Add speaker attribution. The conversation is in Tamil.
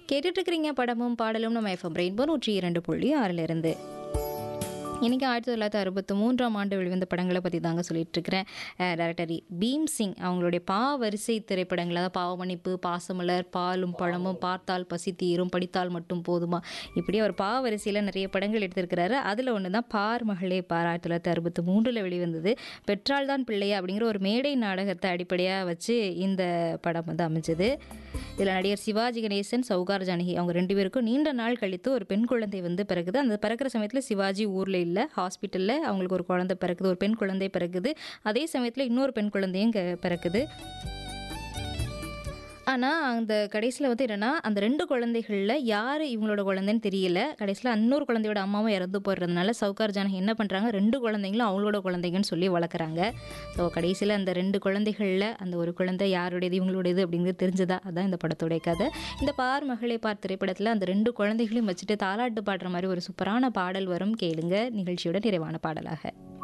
Speaker 1: கேட்டுட்டு இருக்கிறீங்க படமும் பாடலும் நம்ம எஃப்எம் ரெயின்போ நூற்றி இரண்டு புள்ளி ஆறிலிருந்து இன்றைக்கி ஆயிரத்தி தொள்ளாயிரத்தி அறுபத்தி மூன்றாம் ஆண்டு வெளிவந்த படங்களை பற்றி தாங்க சொல்லிட்டு இருக்கிறேன் டேரக்டர் பீம் சிங் அவங்களுடைய பா வரிசை திரைப்படங்கள் அதாவது பாவமன்னிப்பு பாசமலர் பாலும் பழமும் பார்த்தால் பசி தீரும் படித்தால் மட்டும் போதுமா இப்படி அவர் பா வரிசையில் நிறைய படங்கள் எடுத்திருக்கிறாரு அதில் ஒன்று தான் பார் மகளே பார் ஆயிரத்தி தொள்ளாயிரத்தி அறுபத்தி மூன்றில் வெளிவந்தது பெற்றால் தான் பிள்ளையா அப்படிங்கிற ஒரு மேடை நாடகத்தை அடிப்படையாக வச்சு இந்த படம் வந்து அமைஞ்சது இதில் நடிகர் சிவாஜி கணேசன் சௌகார் ஜானகி அவங்க ரெண்டு பேருக்கும் நீண்ட நாள் கழித்து ஒரு பெண் குழந்தை வந்து பிறகுது அந்த பிறக்கிற சமயத்தில் சிவாஜி ஊரில் இல்லை ஹாஸ்பிட்டலில் அவங்களுக்கு ஒரு குழந்தை பிறக்குது ஒரு பெண் குழந்தை பிறக்குது அதே சமயத்தில் இன்னொரு பெண் குழந்தையும் க- பிறக்குது ஆனால் அந்த கடைசியில் வந்து என்னென்னா அந்த ரெண்டு குழந்தைகளில் யார் இவங்களோட குழந்தைன்னு தெரியல கடைசியில் இன்னொரு குழந்தையோட அம்மாவும் இறந்து போடுறதுனால சவுகார் ஜானகி என்ன பண்ணுறாங்க ரெண்டு குழந்தைங்களும் அவங்களோட குழந்தைங்கன்னு சொல்லி வளர்க்குறாங்க ஸோ கடைசியில் அந்த ரெண்டு குழந்தைகளில் அந்த ஒரு குழந்தை யாருடையது இவங்களுடையது அப்படிங்கிறது தெரிஞ்சதா அதான் இந்த படத்துடைய கதை இந்த பார் மகளே பார் திரைப்படத்தில் அந்த ரெண்டு குழந்தைகளையும் வச்சுட்டு தாலாட்டு பாடுற மாதிரி ஒரு சூப்பரான பாடல் வரும் கேளுங்க நிகழ்ச்சியோட நிறைவான பாடலாக